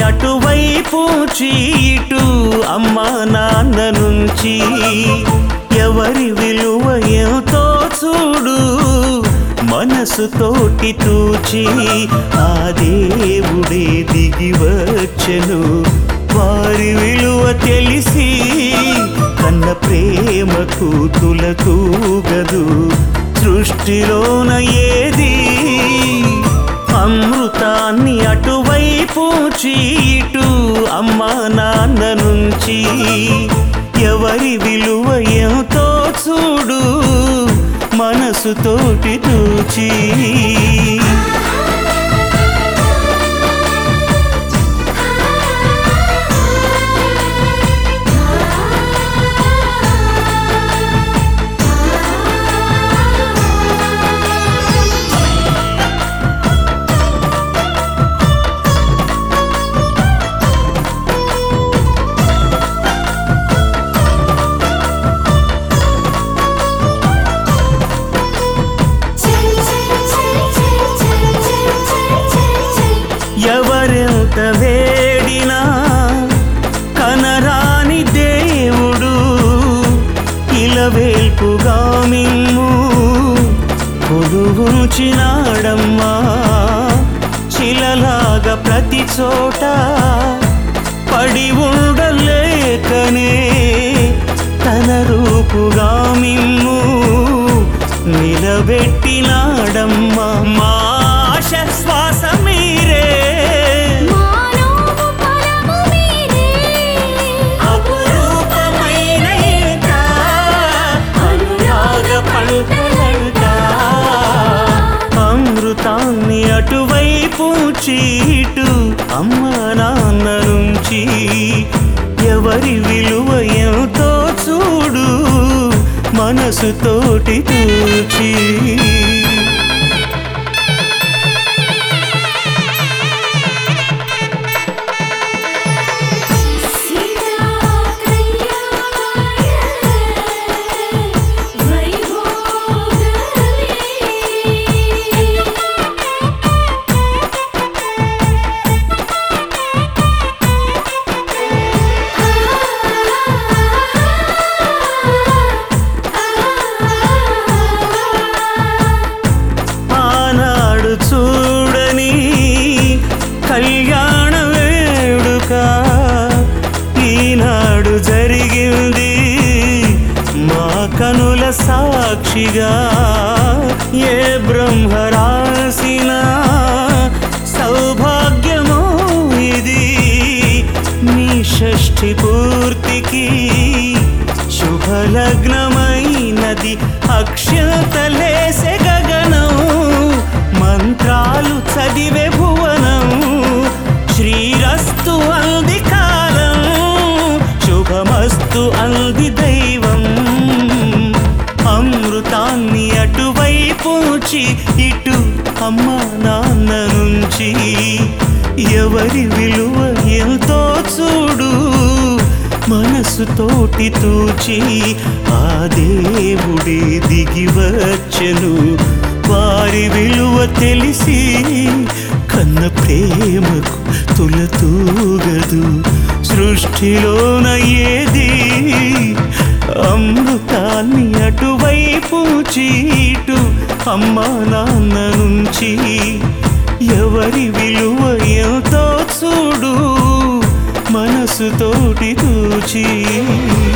అటువైపు చీటు అమ్మా నాన్న నుంచి ఎవరి విలువ ఎంతో చూడు మనసుతోటి తూచి ఆ దేవుడే దిగి వచ్చెను వారి విలువ తెలిసి కన్న ప్రేమకు తులతూగదు సృష్టిలోన ఏది అమృతాన్ని అటువైపు చీటు అమ్మా నాన్న నుంచి ఎవరి విలువ ఎంతో చూడు మనసుతోటి తూచి చెల్ చెల్ చెల్ చెల్ చెల్ చెల్ చెల్ చెల్ చెల్ ఎవరెంత వేడినా కనరాని దేవుడు ఇలవేల్పుగా మిమ్ము కొలువుంచినాడమ్మా శిలలాగా ప్రతి చోట పడి ఉండలేకనే తన రూపుగా మిమ్ము నిలబెట్టినాడమ్మా మా ఆశ శ్వాస మీరే మానవ పరము మీరే అపురూపమైన ఇంట అనురాగ పంటలంట అమృతాన్ని అటువైపు చీటు అమ్మ నాన్న నుంచి ఎవరి విలువ ఎంతో చూడు మనసుతోటి తూచి సీతా కళ్యాణ ఆనాడు చూడని కళ్యాణ వేడుక ఈనాడు జరిగింది మా కనుల సాక్షిగా ఏ బ్రహ్మ రాసిన సౌభాగ్యమో ఇది మీ షష్ఠి పూర్తికి శుభలగ్నమైనది అక్షతలేసే గగనం మంత్రాలు చదివే భువనం శ్రీరస్తు అంది కాలం శుభమస్తు అంది దైవం అమృతాన్ని అటువైపు ఉంచి ఇటు అమ్మ నాన్న నుంచి ఎవరి విలువ ఎంతో చూడు మనసుతోటి తూచి ఆ దేవుడే దిగి వచ్చెను వారి విలువ తెలిసి కన్న ప్రేమకు తులతూగదు సృష్టిలోన ఏది అమృతాన్ని అటువైపు చీటు అమ్మ నాన్న నుంచి ఎవరి విలువ ఎంతో చూడు మనసుతోటి తూచి